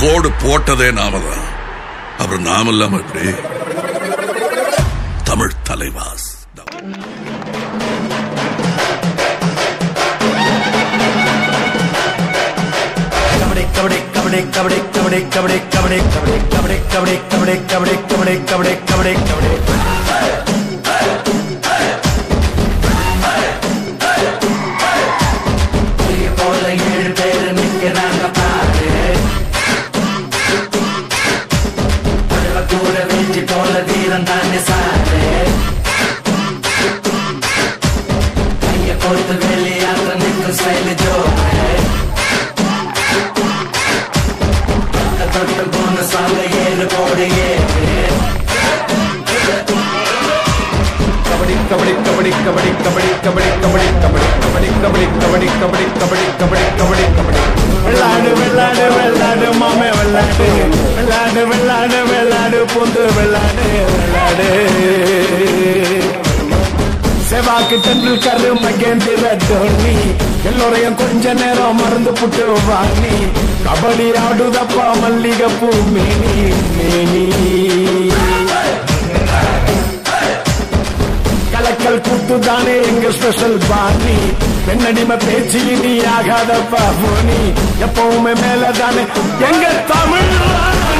கோடு போட்டதே நாம தான் அப்புறம் நாம இல்லாம எப்படி தமிழ் தலைவாஸ் கபடி கபடி கபடி கபடி கபடி கபடி கபடி கபடி கபடி கபடி கபடி கபடி கபடி கபடி கபடி கபடி புலிய போல ஏழு பேரு நிக்கிறாங்க பாரு படவ கூட வீழ்ச்சி போல வீரன் தானே சாரு கைய கோர்த்து வெளியாற்ற நிற்கும் ஸ்டைல் ஜோரு தொட்டு போன சாங்க ஏழு கோடி ஏழு கபடி கபடி கபடி கபடி கபடி கபடி கபடி கபடி கபடி கபடி கபடி கபடி கபடி கபடி கபடி கபடி வெள்ளாடு வெள்ளாடு வெள்ளாடு மாமே வெள்ளாடு வெள்ளாடு வெள்ளாடு வெள்ளாடு பூந்து வெள்ளாடு வெள்ளாடு செவாக்கு டெண்டுல்கர் மகேந்திர தோனி எல்லோரையும் கொஞ்ச நேரம் மறந்து புட்டு வாணி கபடி ஆடுதப்பா மல்லிகை பூ மேனி மேனி கலக்கல் கூத்து தானே எங்க ஸ்பெஷல் பாணி பெண்ணடிமை பேச்சு நீ ஆகாதப்பா போனி எப்பவுமே மேல தானே எங்க தமிழ்